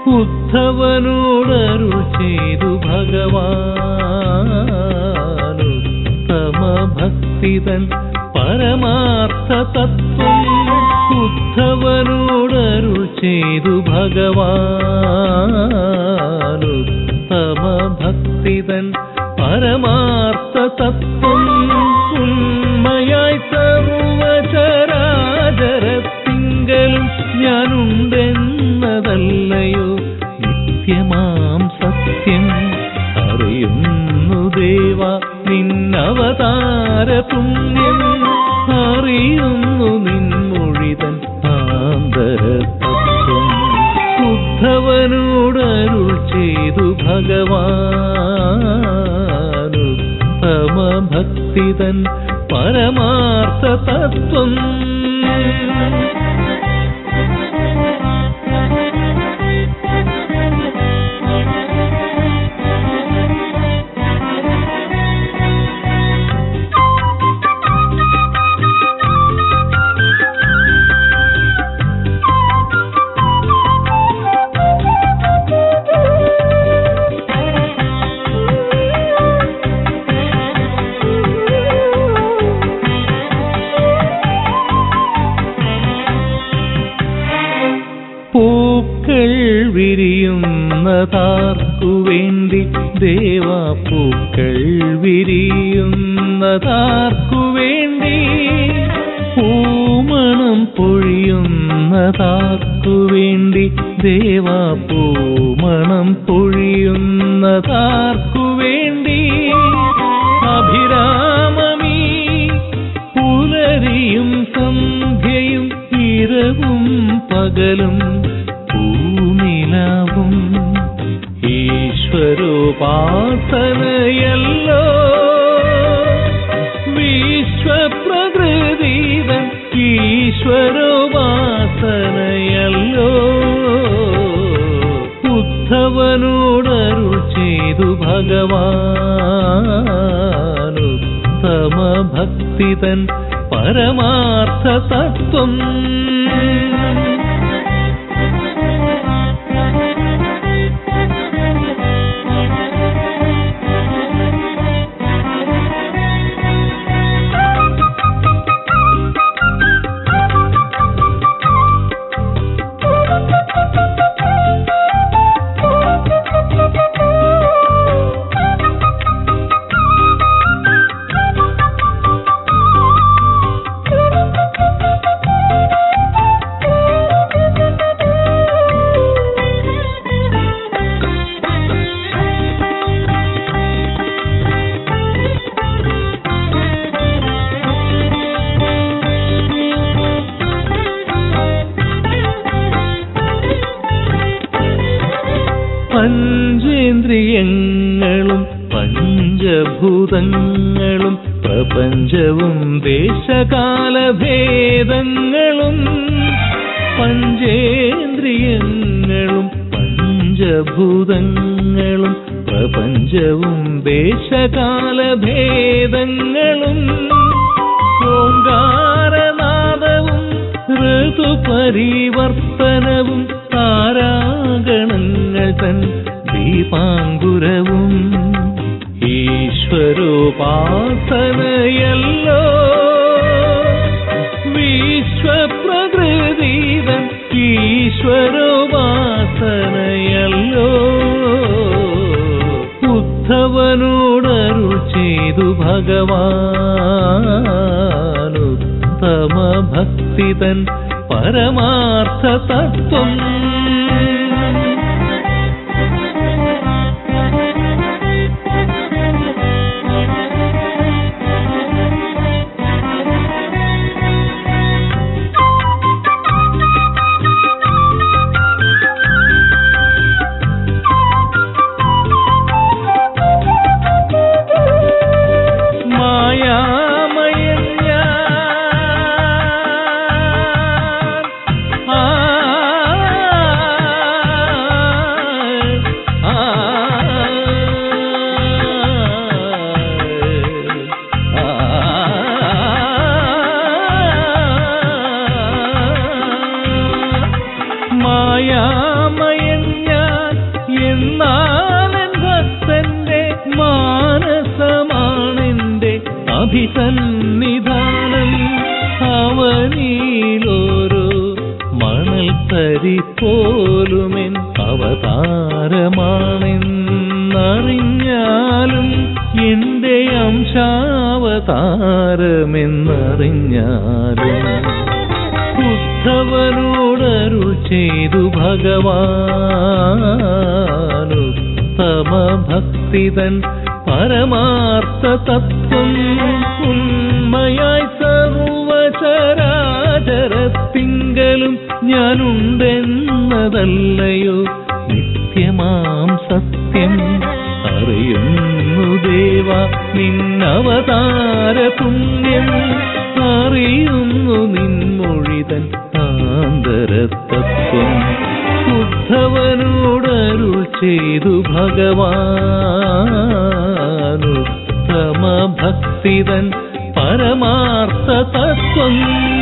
ഉദ്ധവനോടരുൾ ചെയ്തു ഭഗവാനുത്തമ ഭക്തിതൻ പരമാർത്ഥ തത്വം ഉദ്ധവനോടരുൾ ചെയ്തു ഭഗവാനുത്തമ ഭക്തിതൻ പരമാർത്ഥ തത്വം ഉണ്മയായി സർവചരാചരത്തിങ്കലും ഞാനുണ്ടെന്നതല്ലയോ നിത്യമാം സത്യം അറിയുന്നു ദേവ നിന്നവതാര പുണ്യം അറിയുന്നു നിൻമൊഴിതൻ ആന്തരതത്വം ഉദ്ധവനോടരുൾ ചെയ്തു ഭഗവാനുത്തമ ഭക്തിതൻ പരമാർത്ഥ തത്വം പൂക്കൾ വിരിയുന്നതാർക്കു വേണ്ടി ദേവാ പൂക്കൾ വിരിയുന്നതാർക്കു വേണ്ടി പൂമണം പൊഴിയുന്നതാർക്കു വേണ്ടി ദേവാ പൂമണം പൊഴിയുന്നതാർക്കു വേണ്ടി അഭിരാമമീ പുലരിയും സന്ധ്യയും ഇരവും പകലും പൂനിലാവും ഈശ്വരോപാസനയല്ലോ വിശ്വപ്രകൃതിതൻ ഈശ്വരോപാസനയല്ലോ ഉദ്ധവനോടരുൾ ചെയ്തു ഭഗവാനുത്തമ ഭക്തിതൻ പരമാർത്ഥ തത്വം പഞ്ചേന്ദ്രിയങ്ങളും പഞ്ചഭൂതങ്ങളും പ്രപഞ്ചവും ദേശകാലഭേദങ്ങളും പഞ്ചേന്ദ്രിയങ്ങളും പഞ്ചഭൂതങ്ങളും പ്രപഞ്ചവും ദേശകാലഭേദങ്ങളും ഓങ്കാരനാദവും ഋതുപരിവർത്തനവും താരാഗണങ്ങൾ തൻ ദീപാങ്കുരവും ഈശ്വരോപാസനയല്ലോ വിശ്വപ്രകൃതിതൻ ഈശ്വരോപാസനയല്ലോ ഉദ്ധവനോടരുൾ ചെയ്തു ഭഗവാനുത്തമ ഭക്തിതൻ പരമാർത്ഥ തത്വം മായാമയൻ ഞാൻ. ആ എന്നാലെൻ ഭക്തന്റെ മാനസമാണെന്റെ അഭിസന്നിധാനം അവനിലോരോ മണൽ തരി പോലുമെൻ അവതാരമാണെന്നറിഞ്ഞാലും എന്റെ അംശാവതാരമെന്നറിഞ്ഞാലും ഉദ്ധവനോടരുൾ ചെയ്തു ഭഗവാനുത്തമ ഭക്തിതൻ പരമാർത്ഥ തത്വം ഉണ്മയായി സർവചരാചരത്തിങ്കലും ഞാനുണ്ടെന്നതല്ലയോ നിത്യമാം സത്യം അറിയുന്നു ദേവ നിന്നവതാര പുണ്യം അറിയുന്നു നിൻമൊഴിതൻ ആന്തരതത്വം ഉദ്ധവനോടരുൾ ചെയ്തു ഭഗവാനുത്തമ ഭക്തിതൻ പരമാർത്ഥ തത്വം